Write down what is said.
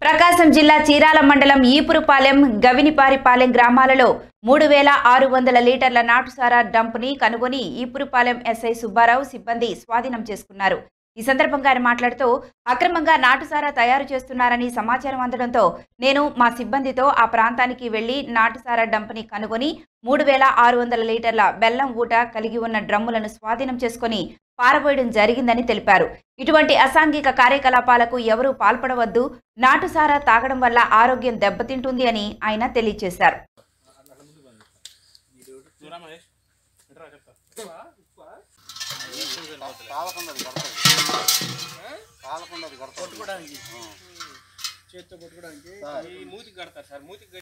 ప్రకాశం జిల్లా చీరాల మండలం ఈపురుపాలెం గవినిపారిపాలెం గ్రామాలలో మూడు వేల ఆరు వందల లీటర్ల నాటుసారా డంప్ని కనుగొని ఈపురుపాలెం ఎస్ఐ సుబ్బారావు సిబ్బంది స్వాధీనం చేసుకున్నారు ఈ సందర్భంగా ఆయన మాట్లాడుతూ అక్రమంగా నాటుసారా తయారు చేస్తున్నారని సమాచారం అందడంతో నేను మా సిబ్బందితో ఆ ప్రాంతానికి వెళ్లి నాటుసారా డంప్ని కనుగొని మూడు వేల ఆరు వందల లీటర్ల బెల్లం ఊట కలిగి ఉన్న డ్రమ్ములను స్వాధీనం చేసుకుని పారబోయడం జరిగిందని తెలిపారు ఇటువంటి అసాంఘిక కార్యకలాపాలకు ఎవరూ పాల్పడవద్దు నాటుసారా తాగడం వల్ల ఆరోగ్యం దెబ్బతింటుంది అని ఆయన తెలియజేశారు కొట్టుకోవడానికి చేతితో కొట్టుకోవడానికి ఈ మూతికి కడతారు సార్ మూతికి